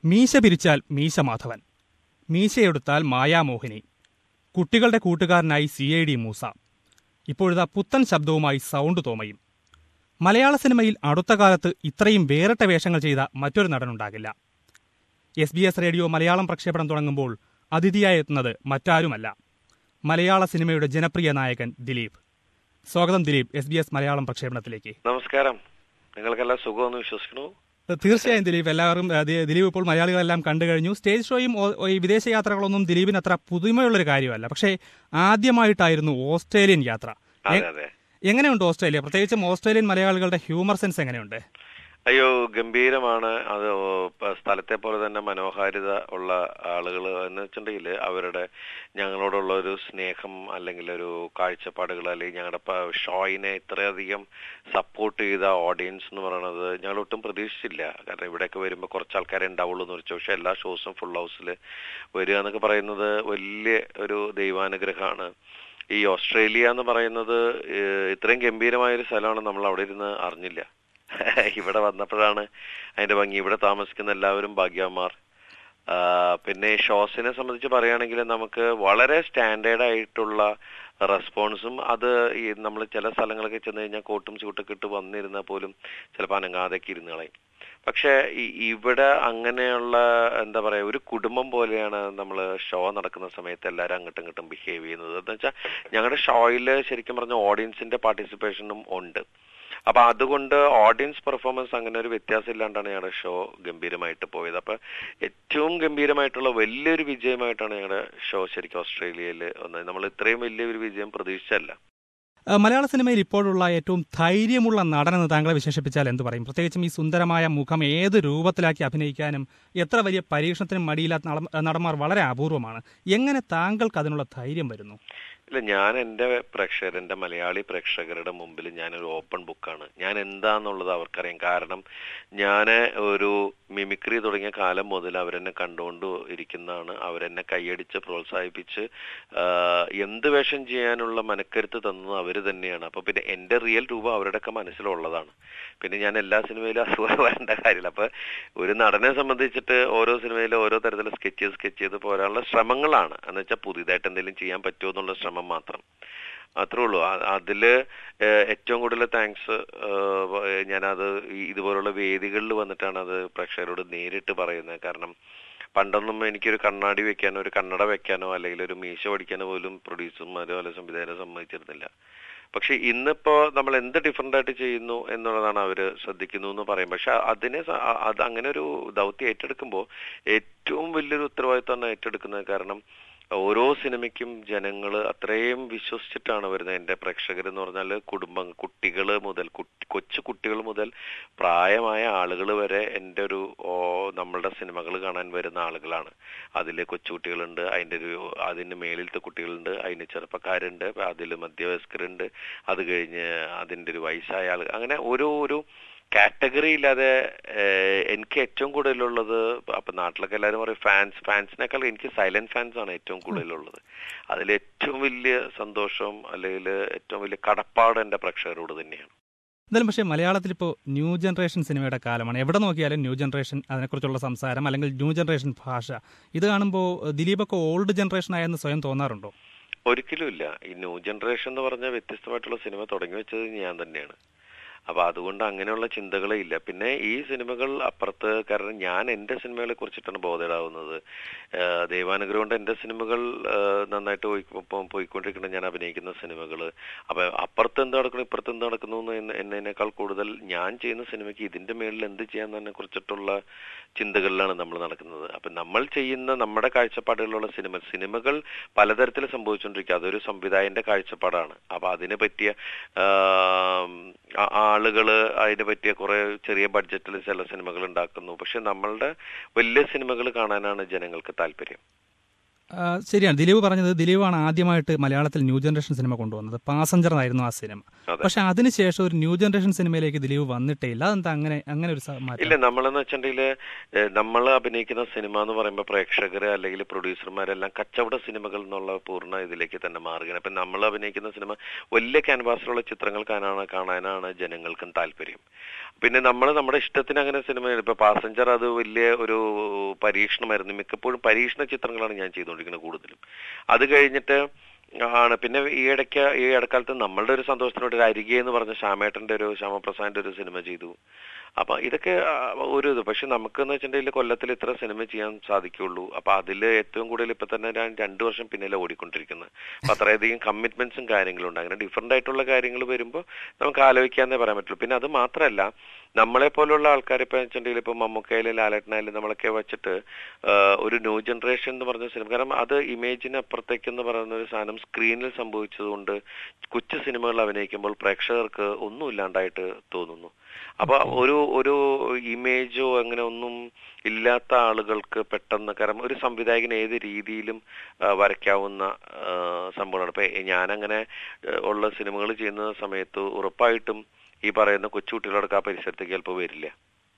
മീശ പിരിച്ചാൽ മീശ മാധവൻ മീശയെടുത്താൽ മായാമോഹിനി കുട്ടികളുടെ കൂട്ടുകാരനായി സി ഐ ഡി മൂസ ഇപ്പോഴിതാ പുത്തൻ ശബ്ദവുമായി സൗണ്ട് തോമയും മലയാള സിനിമയിൽ അടുത്ത കാലത്ത് ഇത്രയും വേറിട്ട വേഷങ്ങൾ ചെയ്ത മറ്റൊരു നടനുണ്ടാകില്ല S B S radio Malayalam പ്രക്ഷേപണം തുടങ്ങുമ്പോൾ അതിഥിയായി എത്തുന്നത് മറ്റാരുമല്ല മലയാള സിനിമയുടെ ജനപ്രിയ നായകൻ ദിലീപ് സ്വാഗതം Dileep S B S Malayalam പ്രക്ഷേപണത്തിലേക്ക് നമസ്കാരം നിങ്ങൾക്കെല്ലാം സുഖമെന്ന് വിശ്വസിക്കുന്നു തീർച്ചയായും ദിലീപ് എല്ലാവരും ഏഹ്, ദി- ദിലീപ് ഇപ്പോൾ മലയാളികളെല്ലാം കണ്ടു കഴിഞ്ഞു സ്റ്റേജ് ഷോയും ഓ- ഈ വിദേശ യാത്രകളൊന്നും ദിലീപിന് അത്ര പുതുമയുള്ളൊരു കാര്യമല്ല പക്ഷേ ആദ്യമായിട്ടായിരുന്നു ഓസ്ട്രേലിയൻ യാത്ര അതെ എ- അതെ എങ്ങനെയുണ്ട് ഓസ്ട്രേലിയ പ്രത്യേകിച്ചും ഓസ്ട്രേലിയൻ മലയാളികളുടെ ഹ്യൂമർ സെൻസ് എങ്ങനെയുണ്ട് അയ്യോ ഗംഭീരമാണ് അത് ഓ- പ- സ്ഥലത്തെ പോലെ തന്നെ മനോഹാരിത ഉള്ള ആളുകൾ എന്ന് വെച്ചിട്ടുണ്ടെങ്കിൽ അവരുടെ ഞങ്ങളോടുള്ള ഒരു സ്നേഹം അല്ലെങ്കിൽ ഒരു കാഴ്ചപ്പാടുകൾ അല്ലെങ്കിൽ ഞങ്ങളുടെ പ- ഷോയിനെ ഇത്രയധികം സപ്പോർട്ട് ചെയ്ത ഓഡിയൻസ് എന്ന് പറയുന്നത് ഞങ്ങൾ ഒട്ടും പ്രതീക്ഷിച്ചില്ല കാരണം ഇവിടെയൊക്കെ വരുമ്പോൾ കുറച്ച് ആൾക്കാരെ ഉണ്ടാവുള്ളൂ എന്ന് വെച്ചു പക്ഷെ എല്ലാ ഷോസും ഫുൾ ഹൗസിൽ വരിക എന്നൊക്കെ പറയുന്നത് വലിയ ഒരു ദൈവാനുഗ്രഹമാണ് ഈ ഓസ്ട്രേലിയ എന്ന് പറയുന്നത് ഏഹ്, ഇത്രയും ഗംഭീരമായ ഒരു സ്ഥലമാണ് നമ്മൾ അവിടെ ഇരുന്ന് അറിഞ്ഞില്ല ഇവിടെ വന്നപ്പോഴാണ് അതിന്റെ ഭംഗി ഇവിടെ താമസിക്കുന്ന എല്ലാവരും ഭാഗ്യവാന്മാർ ആ, പിന്നെ ഈ ഷോസിനെ സംബന്ധിച്ച് പറയുകയാണെങ്കിൽ നമുക്ക് വളരെ സ്റ്റാൻഡേർഡ് ആയിട്ടുള്ള റെസ്പോൺസും അത് ഈ നമ്മൾ ചില സ്ഥലങ്ങളൊക്കെ ചെന്ന് കഴിഞ്ഞാൽ കോട്ടും ചൂട്ടൊക്കെ ഇട്ട് വന്നിരുന്നാൽ പോലും ചിലപ്പോൾ അനങ്ങാതൊക്കെ ഇരുന്ന് കളയും പക്ഷെ ഈ- ഇവിടെ അങ്ങനെയുള്ള എന്താ പറയാ ഒരു കുടുംബം പോലെയാണ് നമ്മൾ ഷോ നടക്കുന്ന സമയത്ത് എല്ലാവരും അങ്ങോട്ടും ഇങ്ങോട്ടും ബിഹേവ് ചെയ്യുന്നത് എന്ന് വെച്ചാൽ ഞങ്ങളുടെ ഷോയിൽ ശരിക്കും പറഞ്ഞ ഓഡിയൻസിന്റെ പാർട്ടിസിപ്പേഷനും ഉണ്ട് അപ്പൊ അതുകൊണ്ട് ഓഡിയൻസ് പെർഫോമൻസ് അങ്ങനെ ഒരു വ്യത്യാസം ഇല്ലാണ്ടാണ് ഞങ്ങളുടെ ഷോ ഗംഭീരമായിട്ട് പോയത് അപ്പൊ ഏറ്റവും ഗംഭീരമായിട്ടുള്ള വലിയൊരു വിജയമായിട്ടാണ് ഞങ്ങളുടെ ഷോ ശരിക്കും ഓസ്ട്രേലിയയിൽ വന്നത് നമ്മൾ ഇത്രയും വലിയൊരു വിജയം പ്രതീക്ഷിച്ചല്ല ഏഹ്, മലയാള സിനിമയിൽ ഇപ്പോഴുള്ള ഏറ്റവും ധൈര്യമുള്ള നടനെന്ന് താങ്കളെ വിശേഷിപ്പിച്ചാൽ എന്ത് പറയും പ്രത്യേകിച്ചും ഈ സുന്ദരമായ മുഖം ഏത് രൂപത്തിലാക്കി അഭിനയിക്കാനും എത്ര വലിയ പരീക്ഷണത്തിനും മടിയില്ലാത്ത നട- നടന്മാർ വളരെ അപൂർവമാണ് എങ്ങനെ താങ്കൾക്ക് അതിനുള്ള ധൈര്യം വരുന്നു ഇല്ല ഞാൻ എൻ്റെ പ്രേക്ഷകർ എൻ്റെ മലയാളി പ്രേക്ഷകരുടെ മുമ്പിൽ ഞാനൊരു ഓപ്പൺ ബുക്കാണ് ഞാൻ എന്താന്നുള്ളത് അവർക്കറിയാം കാരണം ഞാൻ ഒരു മിമിക്രി തുടങ്ങിയ കാലം മുതൽ അവരെന്നെ കണ്ടുകൊണ്ട് ഇരിക്കുന്നതാണ് അവരെന്നെ കൈയടിച്ച് പ്രോത്സാഹിപ്പിച്ച് ആഹ്, എന്ത് വേഷം ചെയ്യാനുള്ള മനക്കരുത്ത് തന്നത് അവർ തന്നെയാണ് അപ്പൊ പിന്നെ എൻ്റെ റിയൽ രൂപം അവരുടെയൊക്കെ മനസ്സിലുള്ളതാണ് പിന്നെ ഞാൻ എല്ലാ സിനിമയിലും അതുപോലെ വരേണ്ട കാര്യമില്ല അപ്പൊ ഒരു നടനെ സംബന്ധിച്ചിട്ട് ഓരോ സിനിമയിലും ഓരോ തരത്തിലുള്ള സ്കെച്ച് സ്കെച്ച് ചെയ്ത് പോരാനുള്ള ശ്രമങ്ങളാണ് എന്ന് വെച്ചാൽ പുതിയതായിട്ട് എന്തെങ്കിലും ചെയ്യാൻ പറ്റുമോ എന്നുള്ള ശ്രമം മാത്രം അത്രേ ഉള്ളൂ അ- അതില് ഏഹ്, ഏറ്റവും കൂടുതൽ താങ്ക്സ് ഞാനത് ഈ- ഇതുപോലുള്ള വേദികളിൽ വന്നിട്ടാണ് അത് പ്രേക്ഷകരോട് നേരിട്ട് പറയുന്നത് കാരണം പണ്ടൊന്നും എനിക്കൊരു കണ്ണാടി വെക്കാനോ ഒരു കണ്ണട വെക്കാനോ അല്ലെങ്കിൽ ഒരു മീശ പഠിക്കാനോ പോലും പ്രൊഡ്യൂസർമാരോ അല്ലെങ്കിൽ സംവിധായകരോ സമ്മതിച്ചിരുന്നില്ല പക്ഷെ ഇന്നിപ്പോ നമ്മൾ എന്ത് ഡിഫറെന്റ് ആയിട്ട് ചെയ്യുന്നു എന്നുള്ളതാണ് അവര് ശ്രദ്ധിക്കുന്നു എന്ന് പറയും പക്ഷെ അതിനെ സ- അ- അത് അങ്ങനെ ഒരു ദൗത്യം ഏറ്റെടുക്കുമ്പോൾ ഏറ്റവും വലിയൊരു ഉത്തരവാദിത്തമാണ് ഏറ്റെടുക്കുന്നത് കാരണം ഓരോ സിനിമയ്ക്കും ജനങ്ങൾ അത്രയും വിശ്വസിച്ചിട്ടാണ് വരുന്നത് എൻ്റെ പ്രേക്ഷകർ എന്ന് പറഞ്ഞാൽ കുടുംബം കുട്ടികൾ മുതൽ കുട്ടി കൊച്ചു കുട്ടികൾ മുതൽ പ്രായമായ ആളുകൾ വരെ എൻ്റെ ഒരു ഓ, നമ്മളുടെ സിനിമകൾ കാണാൻ വരുന്ന ആളുകളാണ് അതിൽ കൊച്ചുകുട്ടികളുണ്ട് അതിൻ്റെ ഒരു അതിന് മേളിലത്തെ കുട്ടികളുണ്ട് അതിന് ചെറുപ്പക്കാരുണ്ട് അതിൽ മധ്യവയസ്കരുണ്ട് അത് കഴിഞ്ഞ് അതിൻ്റെ ഒരു വയസ്സായ ആൾ അങ്ങനെ ഓരോ ഒരു കാറ്റഗറി ഇല്ലാതെ ഏഹ്, എനിക്ക് ഏറ്റവും കൂടുതലുള്ളത് അപ്പൊ നാട്ടിലൊക്കെ എല്ലാവരും പറയും ഫാൻസ് ഫാൻസിനേക്കാൾ എനിക്ക് സൈലന്റ് ഫാൻസ് ആണ് ഏറ്റവും കൂടുതലുള്ളത് അതിൽ ഏറ്റവും വലിയ സന്തോഷം അല്ലെങ്കിൽ ഏറ്റവും വലിയ കടപ്പാട് എന്റെ പ്രേക്ഷകരോട് തന്നെയാണ് എന്തായാലും പക്ഷേ മലയാളത്തിൽ ഇപ്പോൾ ന്യൂ ജനറേഷൻ സിനിമയുടെ കാലമാണ് എവിടെ നോക്കിയാലും ന്യൂ ജനറേഷൻ അതിനെക്കുറിച്ചുള്ള സംസാരം അല്ലെങ്കിൽ ന്യൂ ജനറേഷൻ ഭാഷ ഇത് കാണുമ്പോൾ ദിലീപൊക്കെ ഓൾഡ് ജനറേഷൻ ആയെന്ന് സ്വയം തോന്നാറുണ്ടോ ഒരിക്കലും ഇല്ല ഈ ന്യൂ ജനറേഷൻ എന്ന് പറഞ്ഞ വ്യത്യസ്തമായിട്ടുള്ള സിനിമ തുടങ്ങി വെച്ചത് ഞാൻ തന്നെയാണ് അപ്പൊ അതുകൊണ്ട് അങ്ങനെയുള്ള ചിന്തകളേ ഇല്ല പിന്നെ ഈ സിനിമകൾ അപ്പുറത്ത് കാരണം ഞാൻ എന്റെ സിനിമകളെ കുറിച്ചിട്ടാണ് ബോധേഡാവുന്നത് ആഹ് ദൈവാനുഗ്രഹം കൊണ്ട് എന്റെ സിനിമകൾ ആഹ് നന്നായിട്ട് പോയി ഇപ്പം പോയിക്കൊണ്ടിരിക്കുന്ന ഞാൻ അഭിനയിക്കുന്ന സിനിമകൾ അപ്പൊ അപ്പുറത്ത് എന്ത് നടക്കുന്നു ഇപ്പുറത്ത് എന്ത് നടക്കുന്നു എന്ന് എന്ന- എന്നതിനേക്കാൾ കൂടുതൽ ഞാൻ ചെയ്യുന്ന സിനിമയ്ക്ക് ഇതിന്റെ മേളിൽ എന്ത് ചെയ്യാന്നതിനെ കുറിച്ചിട്ടുള്ള ചിന്തകളിലാണ് നമ്മൾ നടക്കുന്നത് അപ്പൊ നമ്മൾ ചെയ്യുന്ന നമ്മുടെ കാഴ്ചപ്പാടുകളിലുള്ള സിനിമ സിനിമകൾ പലതരത്തിൽ സംഭവിച്ചുകൊണ്ടിരിക്കുക അതൊരു സംവിധായകന്റെ കാഴ്ചപ്പാടാണ് അപ്പൊ അതിനെ പറ്റിയ ആം, ആ- ആളുകള് അതിനെ പറ്റിയ കുറെ ചെറിയ ബഡ്ജറ്റിൽ ചില സിനിമകൾ ഉണ്ടാക്കുന്നു പക്ഷെ നമ്മളുടെ വലിയ സിനിമകൾ കാണാനാണ് ജനങ്ങൾക്ക് താല്പര്യം ആ, ശരിയാണ് ദിലീപ് പറഞ്ഞത് ദിലീപാണ് ആദ്യമായിട്ട് മലയാളത്തിൽ ന്യൂ ജനറേഷൻ സിനിമ കൊണ്ടുവന്നത് പാസഞ്ചർ എന്നായിരുന്നു ആ സിനിമ അതെ. പക്ഷെ അതിനുശേഷം ഒരു ന്യൂ ജനറേഷൻ സിനിമയിലേക്ക് ദിലീപ് വന്നിട്ടേ ഇല്ല അതെന്താ അങ്ങനെ അങ്ങനെ ഒരു സ- മാറ്റം ഇല്ല നമ്മളെന്ന് വെച്ചിട്ടുണ്ടെങ്കിൽ നമ്മൾ അഭിനയിക്കുന്ന സിനിമ എന്ന് പറയുമ്പോൾ പ്രേക്ഷകര് അല്ലെങ്കിൽ പ്രൊഡ്യൂസർമാരെല്ലാം കച്ചവട സിനിമകൾ എന്നുള്ള പൂർണ്ണ ഇതിലേക്ക് തന്നെ മാറുകയാണ് അപ്പൊ നമ്മൾ അഭിനയിക്കുന്ന സിനിമ വലിയ ക്യാൻവാസിലുള്ള ചിത്രങ്ങൾ കാണാൻ കാണാനാണ് ജനങ്ങൾക്കും താല്പര്യം പിന്നെ നമ്മൾ നമ്മുടെ ഇഷ്ടത്തിന് അങ്ങനെ സിനിമ ഇപ്പൊ പാസഞ്ചർ അത് വലിയ ഒരു പരീക്ഷണമായിരുന്നു മിക്കപ്പോഴും പരീക്ഷണ ചിത്രങ്ങളാണ് ഞാൻ ചെയ്തുകൊണ്ടിരിക്കുന്നത് കൂടുതലും അത് കഴിഞ്ഞിട്ട് ആണ് പിന്നെ ഈ ഇടയ്ക്ക് ഈ ഇടക്കാലത്ത് നമ്മളുടെ ഒരു സന്തോഷത്തിനോട് ഒരു അരികെ എന്ന് പറഞ്ഞ ശ്യാമേട്ടന്റെ ഒരു ശ്യാമപ്രസാദിന്റെ ഒരു സിനിമ ചെയ്തു അപ്പൊ ഇതൊക്കെ ആ, ഒരു ഇത് പക്ഷെ നമുക്കെന്ന് വെച്ചിട്ടുണ്ടെങ്കിൽ കൊല്ലത്തിൽ ഇത്ര സിനിമ ചെയ്യാൻ സാധിക്കുള്ളൂ അപ്പൊ അതിൽ ഏറ്റവും കൂടുതൽ ഇപ്പൊ തന്നെ ഞാൻ രണ്ടു വർഷം പിന്നിലെ ഓടിക്കൊണ്ടിരിക്കുന്നത് അപ്പൊ അത്രയധികം കമ്മിറ്റ്മെന്റ്സും കാര്യങ്ങളും ഉണ്ട് അങ്ങനെ ഡിഫറെന്റ് ആയിട്ടുള്ള കാര്യങ്ങൾ വരുമ്പോൾ നമുക്ക് ആലോചിക്കാന്നേ പറയാൻ പറ്റുള്ളൂ പിന്നെ അത് മാത്രമല്ല നമ്മളെ പോലുള്ള ആൾക്കാർ ഇപ്പൊ വെച്ചിട്ടുണ്ടെങ്കിൽ ഇപ്പൊ മമ്മൂക്കയിലും ലാലേട്ടനായാലും നമ്മളൊക്കെ വെച്ചിട്ട് ആ, ഒരു ന്യൂ ജനറേഷൻ എന്ന് പറഞ്ഞ സിനിമ കാരണം അത് ഇമേജിന് അപ്പുറത്തേക്ക് എന്ന് പറയുന്ന ഒരു സാധനം സ്ക്രീനിൽ സംഭവിച്ചതുകൊണ്ട് കൊച്ചു സിനിമകൾ അഭിനയിക്കുമ്പോൾ പ്രേക്ഷകർക്ക് ഒന്നും ഇല്ലാണ്ടായിട്ട് തോന്നുന്നു അപ്പൊ ഒരു ഒരു ഇമേജോ അങ്ങനെ ഒന്നും ഇല്ലാത്ത ആളുകൾക്ക് പെട്ടെന്ന് കാരണം ഒരു സംവിധായകൻ ഏത് രീതിയിലും ആ, വരയ്ക്കാവുന്ന ആ, സംഭവമാണ് ഇപ്പൊ ഞാനങ്ങനെ ആ, ഉള്ള സിനിമകൾ ചെയ്യുന്ന സമയത്ത് ഉറപ്പായിട്ടും ഈ പറയുന്ന കൊച്ചുകുട്ടികളോടൊക്കെ ആ പരിസരത്തേക്ക് ചിലപ്പോൾ വരില്ല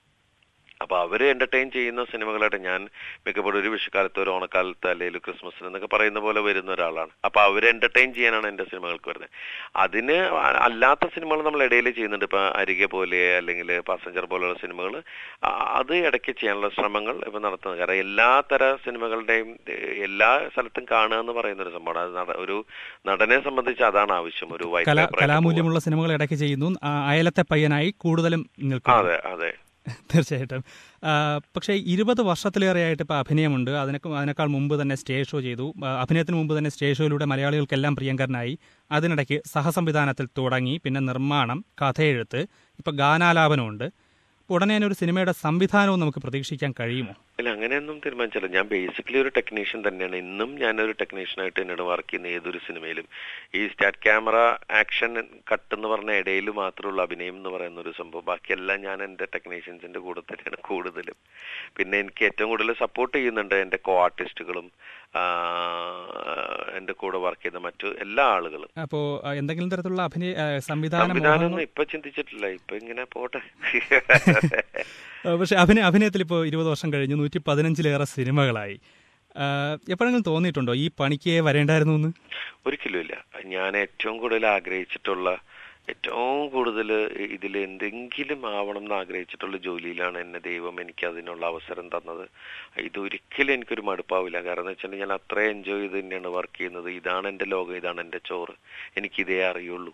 അപ്പൊ അവര് എന്റർടൈൻ ചെയ്യുന്ന സിനിമകളായിട്ട് ഞാൻ മിക്കപ്പോഴും ഒരു വിഷുക്കാലത്ത് ഒരു ഓണക്കാലത്ത് അല്ലെങ്കിൽ ക്രിസ്മസിന് എന്നൊക്കെ പറയുന്ന പോലെ വരുന്ന ഒരാളാണ് അപ്പൊ അവര് എന്റർടൈൻ ചെയ്യാനാണ് എന്റെ സിനിമകൾക്ക് വരുന്നത് അതിന് അ- അല്ലാത്ത സിനിമകൾ നമ്മൾ ഇടയിൽ ചെയ്യുന്നുണ്ട് ഇപ്പൊ അരികെ പോലെ അല്ലെങ്കിൽ പാസഞ്ചർ പോലുള്ള സിനിമകൾ അത് ഇടയ്ക്ക് ചെയ്യാനുള്ള ശ്രമങ്ങൾ ഇപ്പൊ നടത്തുന്നത് കാരണം എല്ലാ തര സിനിമകളുടെയും ഏഹ്, എല്ലാ സ്ഥലത്തും കാണുക എന്ന് പറയുന്ന ഒരു സംഭവമാണ് അത് നട- ഒരു നടനെ സംബന്ധിച്ച് അതാണ് ആവശ്യം ഒരു white കലാ paper ആയിട്ട് കലാമൂല്യമുള്ള സിനിമകൾ ഇടയ്ക്ക് ചെയ്യുന്നു ആ, അയലത്തെ പയ്യനായി കൂടുതലും പോവുക. നിൽക്കുന്നു അതെ അതെ തീർച്ചയായിട്ടും ആ, പക്ഷേ ഇരുപത് വർഷത്തിലേറെയായിട്ട് ഇപ്പോൾ അഭിനയമുണ്ട് അതിനൊക്കെ അതിനേക്കാൾ മുമ്പ് തന്നെ സ്റ്റേജ് ഷോ ചെയ്തു ആ, അഭിനയത്തിന് മുമ്പ് തന്നെ സ്റ്റേജ് ഷോയിലൂടെ മലയാളികൾക്കെല്ലാം പ്രിയങ്കരനായി അതിനിടയ്ക്ക് സഹസംവിധാനത്തിൽ തുടങ്ങി പിന്നെ നിർമ്മാണം കഥയെഴുത്ത് ഇപ്പം ഗാനാലാപനമുണ്ട് അപ്പോൾ ഉടനെ തന്നെ ഒരു സിനിമയുടെ സംവിധാനവും നമുക്ക് പ്രതീക്ഷിക്കാൻ കഴിയുമോ ഇല്ല അങ്ങനെയൊന്നും തീരുമാനിച്ചില്ല ഞാൻ ബേസിക്കലി ഒരു ടെക്നീഷ്യൻ തന്നെയാണ് ഇന്നും ഞാനൊരു ടെക്നീഷ്യനായിട്ട് തന്നെയാണ് വർക്ക് ചെയ്യുന്ന ഏതൊരു സിനിമയിലും ഈ സ്റ്റാറ്റ് ക്യാമറ ആക്ഷൻ കട്ട് എന്ന് പറഞ്ഞ ഇടയിൽ മാത്രമുള്ള അഭിനയം എന്ന് പറയുന്ന ഒരു സംഭവം ബാക്കിയെല്ലാം ഞാൻ എൻ്റെ ടെക്നീഷ്യൻസിന്റെ കൂടെ തന്നെയാണ് കൂടുതലും പിന്നെ എനിക്ക് ഏറ്റവും കൂടുതൽ സപ്പോർട്ട് ചെയ്യുന്നുണ്ട് എൻ്റെ കോ ആർട്ടിസ്റ്റുകളും എൻ്റെ കൂടെ വർക്ക് ചെയ്യുന്ന മറ്റു എല്ലാ ആളുകളും അപ്പോൾ എന്തെങ്കിലും തരത്തിലുള്ള അഭിനയ ആ, സംവിധാന സംവിധാനം മോഹങ്ങൾ ഒന്നും ഇപ്പൊ ചിന്തിച്ചിട്ടില്ല ഇപ്പൊ ഇങ്ങനെ പോട്ടെ ആ, പക്ഷേ അഭിനയ അഭിനയത്തിൽ ഇപ്പോൾ ഇരുപത് വർഷം കഴിഞ്ഞു നൂറ്റി പതിനഞ്ചിലേറെ സിനിമകളായി ആ, എപ്പോഴെങ്കിലും തോന്നിയിട്ടുണ്ടോ ഈ പണിക്ക് വരേണ്ടായിരുന്നു എന്ന് ഒരിക്കലും ഇല്ല ഞാൻ ഏറ്റവും കൂടുതൽ ആഗ്രഹിച്ചിട്ടുള്ള ഏറ്റവും കൂടുതൽ ഇതിൽ എന്തെങ്കിലും ആവണം എന്ന് ആഗ്രഹിച്ചിട്ടുള്ള ജോലിയിലാണ് എന്നെ ദൈവം എനിക്ക് അതിനുള്ള അവസരം തന്നത് ഇതൊരിക്കലും എനിക്കൊരു മടുപ്പാവില്ല കാരണം എന്ന് വെച്ചിട്ടുണ്ടെങ്കിൽ ഞാൻ അത്ര എൻജോയ് ചെയ്ത് തന്നെയാണ് വർക്ക് ചെയ്യുന്നത് ഇതാണ് എൻ്റെ ലോകം ഇതാണ് എൻ്റെ ചോറ് എനിക്കിതേ അറിയുള്ളൂ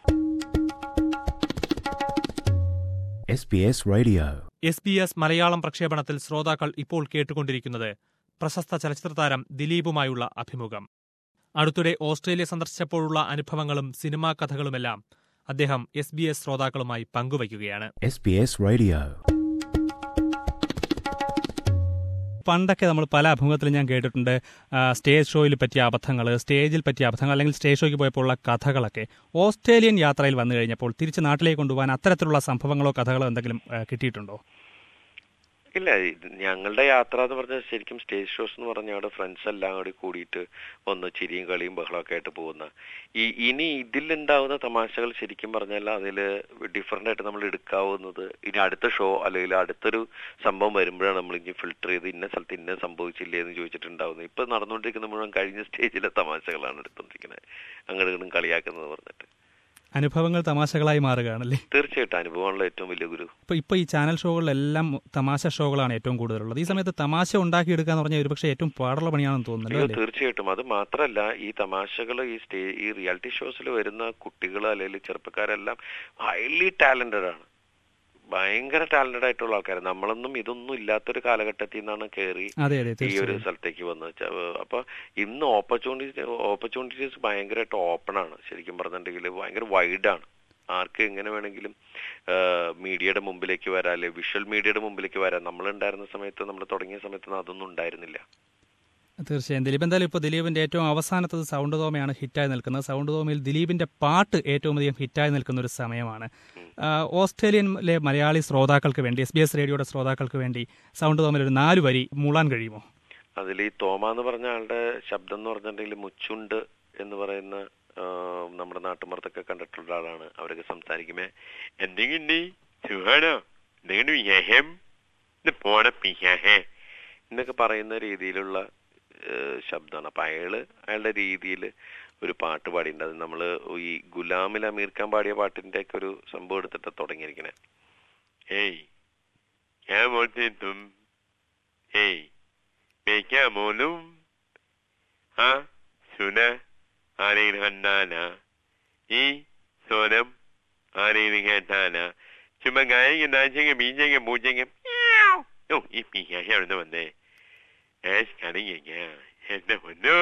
SBS Radio. S B S Malayalam പ്രക്ഷേപണത്തിൽ ശ്രോതാക്കൾ ഇപ്പോൾ കേട്ടുകൊണ്ടിരിക്കുന്നത് പ്രശസ്ത ചലച്ചിത്ര താരം ദിലീപുമായുള്ള അഭിമുഖം അടുത്തിടെ ഓസ്ട്രേലിയ സന്ദർശിച്ചപ്പോഴുള്ള അനുഭവങ്ങളും സിനിമാ കഥകളുമെല്ലാം അദ്ദേഹം എസ് ബി എസ് ശ്രോതാക്കളുമായി പങ്കുവയ്ക്കുകയാണ് SBS Radio. പണ്ടൊക്കെ നമ്മൾ പല അഭിമുഖത്തിലും ഞാൻ കേട്ടിട്ടുണ്ട് ആ, സ്റ്റേജ് ഷോയിൽ പറ്റിയ അബദ്ധങ്ങൾ സ്റ്റേജിൽ പറ്റിയ അബദ്ധങ്ങൾ അല്ലെങ്കിൽ സ്റ്റേജ് ഷോയ്ക്ക് പോയപ്പോൾ ഉള്ള കഥകളൊക്കെ ഓസ്ട്രേലിയൻ യാത്രയിൽ വന്നു കഴിഞ്ഞപ്പോൾ തിരിച്ച് നാട്ടിലേക്ക് കൊണ്ടുപോകാൻ അത്തരത്തിലുള്ള സംഭവങ്ങളോ കഥകളോ എന്തെങ്കിലും ആ, കിട്ടിയിട്ടുണ്ടോ ഇല്ല ഇത് ഞങ്ങളുടെ യാത്ര എന്ന് പറഞ്ഞാൽ ശരിക്കും സ്റ്റേജ് ഷോസ് എന്ന് പറഞ്ഞാൽ അവിടെ ഫ്രണ്ട്സ് എല്ലാം കൂടി കൂടിയിട്ട് ഒന്ന് ചിരിയും കളിയും ബഹളമൊക്കെ ആയിട്ട് പോകുന്ന ഈ ഇനി ഇതിലുണ്ടാവുന്ന തമാശകൾ ശരിക്കും പറഞ്ഞാൽ അതിൽ ഡിഫറെൻ്റ് ആയിട്ട് നമ്മൾ എടുക്കാവുന്നത് ഇനി അടുത്ത ഷോ അല്ലെങ്കിൽ അടുത്തൊരു സംഭവം വരുമ്പോഴാണ് നമ്മൾ ഇനി ഫിൽട്ടർ ചെയ്ത് ഇന്ന സ്ഥലത്ത് ഇന്ന സംഭവിച്ചില്ലേ എന്ന് ചോദിച്ചിട്ടുണ്ടാവുന്നത് ഇപ്പൊ നടന്നുകൊണ്ടിരിക്കുന്ന മുഴുവൻ കഴിഞ്ഞ സ്റ്റേജിലെ തമാശകളാണ് എടുത്തുകൊണ്ടിരിക്കുന്നത് അങ്ങോട്ടും ഇങ്ങോട്ടും കളിയാക്കുന്നത് പറഞ്ഞിട്ട് അനുഭവങ്ങൾ തമാശകളായി മാറുകയാണല്ലേ തീർച്ചയായിട്ടും അനുഭവമുള്ള ഏറ്റവും വലിയ ഗുരു ഇപ്പോൾ ഇപ്പോൾ ഈ ചാനൽ ഷോകളിലെല്ലാം തമാശ ഷോകളാണ് ഏറ്റവും കൂടുതലുള്ളത് ഈ സമയത്ത് തമാശ ഉണ്ടാക്കിയെടുക്കുക എന്ന് പറഞ്ഞാൽ ഒരുപക്ഷെ ഏറ്റവും പാടുള്ള പണിയാണെന്ന് തോന്നുന്നല്ലോ അയ്യോ അല്ലേ തീർച്ചയായിട്ടും അത് മാത്രല്ല ഈ തമാശകൾ ഈ സ്റ്റേ ഈ റിയാലിറ്റി ഷോസിൽ വരുന്ന കുട്ടികൾ അല്ലെങ്കിൽ ചെറുപ്പക്കാരെല്ലാം ഹൈലി ടാലന്റഡ് ആണ് ഭയങ്കര ടാലന്റഡ് ആയിട്ടുള്ള ആൾക്കാർ നമ്മളൊന്നും ഇതൊന്നും ഇല്ലാത്തൊരു കാലഘട്ടത്തിൽ നിന്നാണ് കയറി അതെ അതെ ഈ ഒരു തീർച്ചയായും സ്ഥലത്തേക്ക് വന്നത് ച- അപ്പൊ ഇന്ന് ഓപ്പർച്യൂണിറ്റി ഓപ്പർച്യൂണിറ്റീസ് ഭയങ്കരമായിട്ട് ഓപ്പൺ ആണ് ശരിക്കും പറഞ്ഞിട്ടുണ്ടെങ്കിൽ ഭയങ്കര വൈഡ് ആണ് ആർക്ക് എങ്ങനെ വേണമെങ്കിലും മീഡിയയുടെ മുമ്പിലേക്ക് വരാം അല്ലെ വിഷ്വൽ മീഡിയയുടെ മുമ്പിലേക്ക് വരാം നമ്മൾ ഉണ്ടായിരുന്ന സമയത്ത് നമ്മൾ തുടങ്ങിയ സമയത്തൊന്നും അതൊന്നും ഉണ്ടായിരുന്നില്ല തീർച്ചയായും ദിലീപ് എന്തായാലും ഇപ്പോൾ ദിലീപിന്റെ ഏറ്റവും അവസാനത്തത് സൗണ്ട് തോമയാണ് ഹിറ്റായി നിൽക്കുന്നത് സൗണ്ട് തോമയിൽ ദിലീപിന്റെ പാട്ട് ഏറ്റവും അധികം ഹിറ്റായി നിൽക്കുന്ന ഒരു സമയമാണ് ആ, ഓസ്ട്രേലിയനിലെ മലയാളി ശ്രോതാക്കൾക്ക് വേണ്ടി എസ് ബി എസ് റേഡിയോയുടെ ശ്രോതാക്കൾക്ക് വേണ്ടി സൗണ്ട് തോമയിൽ ഒരു നാല് വരി മൂളാൻ കഴിയുമോ അതിൽ ഈ തോമ എന്ന് പറഞ്ഞ ആളുടെ ശബ്ദം എന്ന് പറഞ്ഞിട്ടുണ്ടെങ്കിൽ മുച്ചുണ്ട് എന്ന് പറയുന്ന ആ, നമ്മുടെ നാട്ടുമ്പുറത്തൊക്കെ കണ്ടിട്ടുള്ള ആളാണ് അവരൊക്കെ സംസാരിക്കുമ്പോ എന്തെങ്കിലും സുഖാണോ എന്തെങ്കിലും യഹം ഇത് പോണ പിഹേ എന്നൊക്കെ പറയുന്ന രീതിയിലുള്ള ഏഹ്, ശബ്ദമാണ് അപ്പൊ അയാള് അയാളുടെ രീതിയിൽ ഒരു പാട്ട് പാടിയിട്ടുണ്ട് അത് നമ്മള് ഈ ഗുലാമിൽ അമീർ ഖാൻ പാടിയ പാട്ടിന്റെ ഒക്കെ ഒരു സംഭവം എടുത്തിട്ട് തുടങ്ങിയിരിക്കണേ ഏയ് മോട്ടിത്തും ഏയ് മേക്കാമോനും ആ സുന ആരെങ്കിലും കണ്ടാന ഈ സ്വരം ആരെങ്കിലും കേട്ടാന ചുമ്മാ ഗായക നാച്ചെങ്ക ബീജെങ്ക പൂച്ചെങ്ക ഓ ഈ പീക്കാശ അവിടുന്ന് വന്നേ ഏസ് കടങ്ങിക്ക എന്റെ പൊന്നോ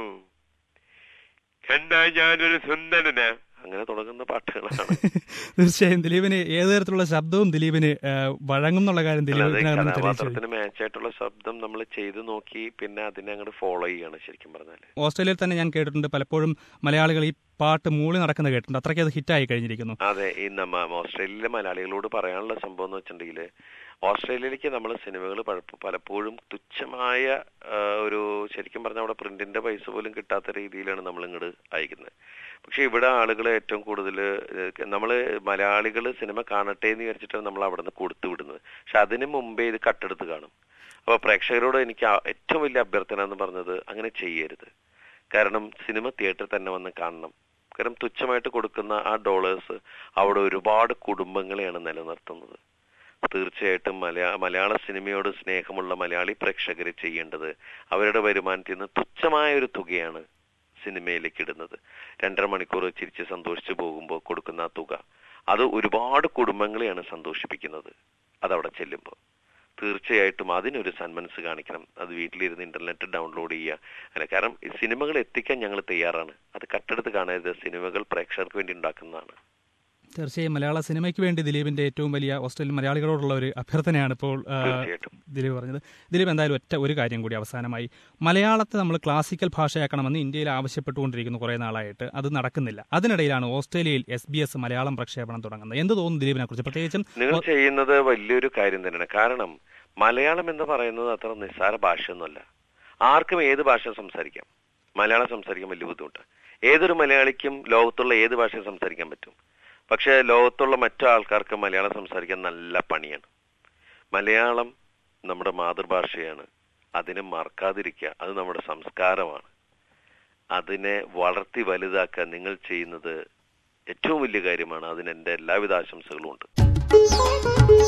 കണ്ടാ ഞാനൊരു സുന്ദരനാ അങ്ങനെ തുടങ്ങുന്ന പാട്ടുകളാണ് തീർച്ചയായും ദിലീപിന് ഏത് തരത്തിലുള്ള ശബ്ദവും ദിലീപിന് ആ, വഴങ്ങും എന്നുള്ള കാര്യം ദിലീപ് അല്ലാതെ ഇതിനകം തെളിയിച്ചു കഴിഞ്ഞു. കഥാപാത്രത്തിന് മാച്ചായിട്ടുള്ള ശബ്ദം നമ്മൾ ചെയ്തു നോക്കി പിന്നെ അതിനെ അങ്ങോട്ട് ഫോളോ ചെയ്യാണ് ശരിക്കും പറഞ്ഞാല് ഓസ്ട്രേലിയയിൽ തന്നെ ഞാൻ കേട്ടിട്ടുണ്ട് പലപ്പോഴും മലയാളികൾ ഈ പാട്ട് മൂളി നടക്കുന്നത് കേട്ടിട്ടുണ്ട് അത്രയ്ക്ക് അത് ഹിറ്റായി കഴിഞ്ഞിരിക്കുന്നു അതെ ഈ നമ്മ ഓസ്ട്രേലിയയിലെ മലയാളികളോട് പറയാനുള്ള സംഭവം എന്ന് വെച്ചിട്ടുണ്ടെങ്കിൽ ഓസ്ട്രേലിയയിലേക്ക് നമ്മൾ സിനിമകൾ പലപ്പോഴും തുച്ഛമായ ആ, ഒരു ശരിക്കും പറഞ്ഞാൽ അവിടെ പ്രിന്റിന്റെ പൈസ പോലും കിട്ടാത്ത രീതിയിലാണ് നമ്മൾ ഇങ്ങോട്ട് അയക്കുന്നത് പക്ഷെ ഇവിടെ ആളുകൾ ഏറ്റവും കൂടുതൽ നമ്മൾ മലയാളികൾ സിനിമ കാണട്ടെ എന്ന് വിചാരിച്ചിട്ടാണ് നമ്മൾ അവിടെ നിന്ന് കൊടുത്തു വിടുന്നത് പക്ഷെ അതിന് മുമ്പേ ഇത് കട്ടെടുത്ത് കാണും അപ്പൊ പ്രേക്ഷകരോട് എനിക്ക് ആ- ഏറ്റവും വലിയ അഭ്യർത്ഥന എന്ന് പറഞ്ഞത് അങ്ങനെ ചെയ്യരുത് കാരണം സിനിമ തിയേറ്ററിൽ തന്നെ വന്ന് കാണണം കാരണം തുച്ഛമായിട്ട് കൊടുക്കുന്ന ആ ഡോളേഴ്സ് അവിടെ ഒരുപാട് കുടുംബങ്ങളെയാണ് നിലനിർത്തുന്നത് തീർച്ചയായിട്ടും മലയാ മലയാള സിനിമയോട് സ്നേഹമുള്ള മലയാളി പ്രേക്ഷകർ ചെയ്യേണ്ടത് അവരുടെ വരുമാനത്തിൽ നിന്ന് തുച്ഛമായ ഒരു തുകയാണ് സിനിമയിലേക്ക് ഇടുന്നത് രണ്ടര മണിക്കൂർ ചിരിച്ച് സന്തോഷിച്ച് പോകുമ്പോൾ കൊടുക്കുന്ന ആ തുക അത് ഒരുപാട് കുടുംബങ്ങളെയാണ് സന്തോഷിപ്പിക്കുന്നത് അതവിടെ ചെല്ലുമ്പോൾ തീർച്ചയായിട്ടും അതിനൊരു സന്മനസ് കാണിക്കണം അത് വീട്ടിലിരുന്ന് ഇന്റർനെറ്റ് ഡൗൺലോഡ് ചെയ്യുക അല്ല കാരണം ഈ സിനിമകൾ എത്തിക്കാൻ ഞങ്ങൾ തയ്യാറാണ് അത് കട്ടെടുത്ത് കാണരുത് സിനിമകൾ പ്രേക്ഷകർക്ക് വേണ്ടി ഉണ്ടാക്കുന്നതാണ് തീർച്ചയായും മലയാള സിനിമയ്ക്ക് വേണ്ടി ദിലീപിന്റെ ഏറ്റവും വലിയ ഓസ്ട്രേലിയൻ മലയാളികളോടുള്ള ഒരു അഭ്യർത്ഥനയാണ് ഇപ്പോൾ ആ, തീർച്ചയായിട്ടും ദിലീപ് പറഞ്ഞത് ദിലീപ് എന്തായാലും ഒറ്റ ഒരു കാര്യം കൂടി അവസാനമായി മലയാളത്തെ നമ്മൾ ക്ലാസിക്കൽ ഭാഷയാക്കണമെന്ന് ഇന്ത്യയിൽ ആവശ്യപ്പെട്ടുകൊണ്ടിരിക്കുന്നു കുറേ നാളായിട്ട് അത് നടക്കുന്നില്ല അതിനിടയിലാണ് ഓസ്ട്രേലിയയിൽ എസ് ബി എസ് മലയാളം പ്രക്ഷേപണം തുടങ്ങുന്നത് എന്ത് തോന്നുന്നു ദിലീപിനെ കുറിച്ച് പ്രത്യേകിച്ചും നിങ്ങൾ ചെയ്യുന്നത് വലിയൊരു കാര്യം തന്നെയാണ് കാരണം മലയാളം എന്ന് പറയുന്നത് അത്ര നിസ്സാര ഭാഷയൊന്നുമല്ല ആർക്കും ഏത് ഭാഷ സംസാരിക്കാം മലയാളം സംസാരിക്കാൻ വലിയ ബുദ്ധിമുട്ട് ഏതൊരു മലയാളിക്കും ലോകത്തുള്ള ഏത് ഭാഷയും സംസാരിക്കാൻ പറ്റും പക്ഷെ ലോകത്തുള്ള മറ്റു ആൾക്കാർക്ക് മലയാളം സംസാരിക്കാൻ നല്ല പണിയാണ് മലയാളം നമ്മുടെ മാതൃഭാഷയാണ് അതിനെ മറക്കാതിരിക്കുക അത് നമ്മുടെ സംസ്കാരമാണ് അതിനെ വളർത്തി വലുതാക്കാൻ നിങ്ങൾ ചെയ്യുന്നത് ഏറ്റവും വലിയ കാര്യമാണ് അതിന് എൻ്റെ എല്ലാവിധ ആശംസകളും ഉണ്ട്